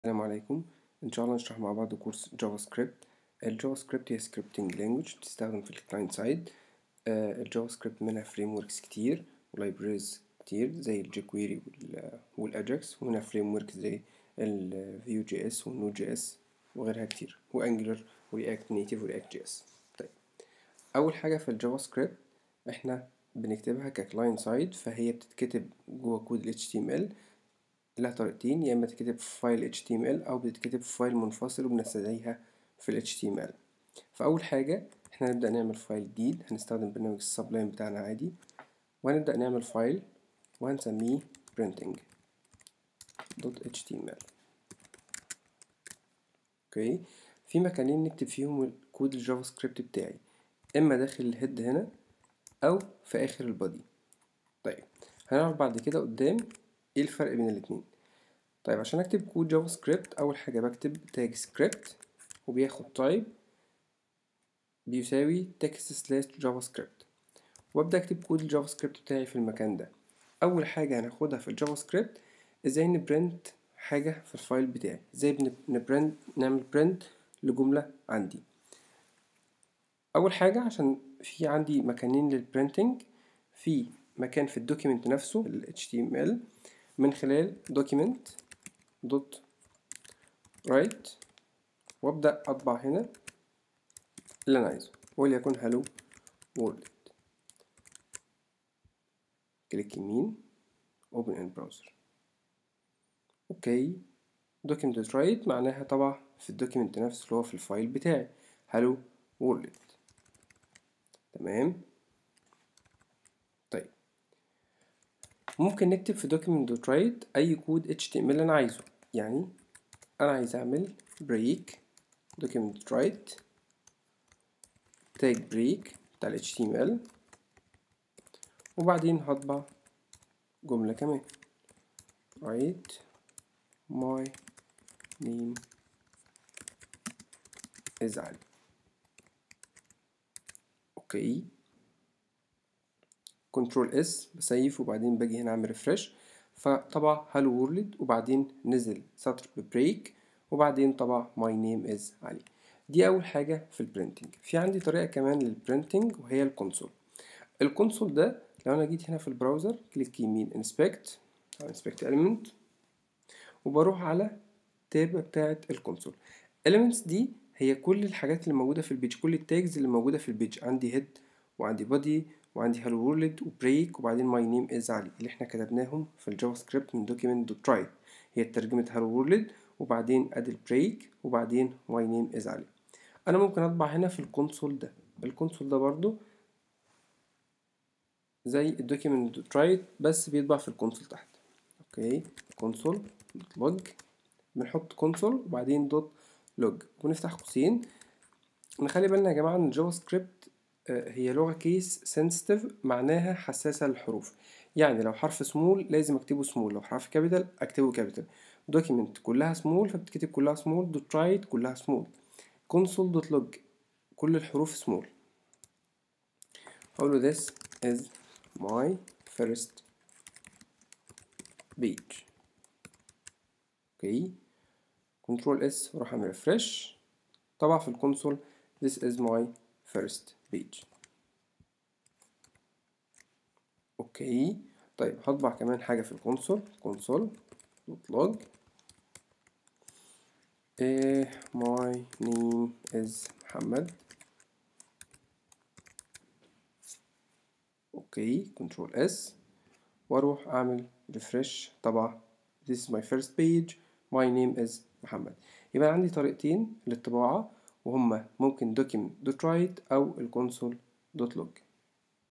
السلام عليكم إن شاء الله نشرح مع بعض كورس جافا سكريبت الجافا سكريبت هي سكريبتنج لانجوج بتستخدم في الكلاينت سايد الجافا سكريبت منها فريم وركس كتير ولايبريز كتير زي الجيكويري والأجاكس ومنها فريم ورك زي الفيو جي اس والنود جي اس وغيرها كتير وانجلر ورياكت نيتيف ورياكت جي اس طيب أول حاجة في الجافا سكريبت احنا بنكتبها ككلاينت سايد فهي بتتكتب جوه كود ال HTML لها طريقتين يا إما تتكتب في فايل HTML أو بتتكتب في فايل منفصل وبنستدعيها في ال HTML فأول حاجة احنا هنبدأ نعمل فايل جديد هنستخدم برنامج السبلايم بتاعنا عادي وهنبدأ نعمل فايل وهنسميه printing .html اوكي في مكانين نكتب فيهم كود الجافا سكريبت بتاعي اما داخل الهيد هنا او في اخر البادي طيب هنعرف بعد كده قدام ايه الفرق بين الاتنين طيب عشان اكتب كود جافا سكريبت اول حاجه بكتب تاج سكريبت وبياخد تايب بيساوي تكست سلاش جافا سكريبت وابدا اكتب كود الجافا سكريبت بتاعي في المكان ده اول حاجه هناخدها في الجافا سكريبت ازاي نبرنت حاجه في الفايل بتاعي ازاي نبرنت نعمل برنت لجمله عندي اول حاجه عشان في عندي مكانين للبرنتنج في مكان في الدوكيمنت نفسه ال HTML من خلال document dot write وابدأ أطبع هنا اللي أنا عايزه وليكن hello world كليك يمين open in browser اوكي document dot write معناها طبع في الدوكيمنت نفسه اللي هو في الفايل بتاعي hello world تمام طيب ممكن نكتب في document dot write أي كود HTML أنا عايزه يعني أنا عايز أعمل break document dot write tag break بتاع ال HTML وبعدين هطبع جملة كمان write my name is علي اوكي كنترول اس بسيف وبعدين باجي هنا اعمل ريفرش فطبع هالو وورلد وبعدين نزل سطر ببريك وبعدين طبع ماي نيم از علي دي اول حاجه في البرينتنج في عندي طريقه كمان للبرينتنج وهي الكونسول الكونسول ده لو انا جيت هنا في البراوزر كليك يمين انسبكت او انسبكت element وبروح على تاب بتاعه الكونسول elements دي هي كل الحاجات اللي موجوده في البيج كل التاجز اللي موجوده في البيج عندي هيد وعندي بادي وعندي هالو وورلد وبريك وبعدين ماي نيم از علي اللي احنا كتبناهم في الجافا سكريبت من دوكيمنت دوت رايت هي ترجمه هالو وورلد وبعدين ادي البريك وبعدين ماي نيم از علي انا ممكن اطبع هنا في الكونسول ده الكونسول ده برضو زي الدوكيمنت دوت رايت بس بيطبع في الكونسول تحت اوكي كونسول دوت لوج بنحط كونسول وبعدين دوت لوج ونفتح قوسين نخلي بالنا يا جماعه ان الجافا سكريبت هي لغه كيس سنسيتيف معناها حساسه للحروف يعني لو حرف سمول لازم اكتبه سمول لو حرف كابيتال اكتبه كابيتال دوكيمنت كلها سمول فبتكتب كلها سمول دوت رايت كلها سمول كونسول دوت لوج كل الحروف سمول هقول له this is my first page اوكي كنترول اس واروح اعمل ريفرش طبع في الكونسول this is my first page اوكي طيب هطبع كمان حاجة في الكونسول كونسول دوت لوج إيه my name is محمد اوكي كنترول اس واروح اعمل ريفرش طبع this is my first page my name is محمد يبقى عندي طريقتين للطباعة وهما ممكن document دوت write أو الكونسول دوت log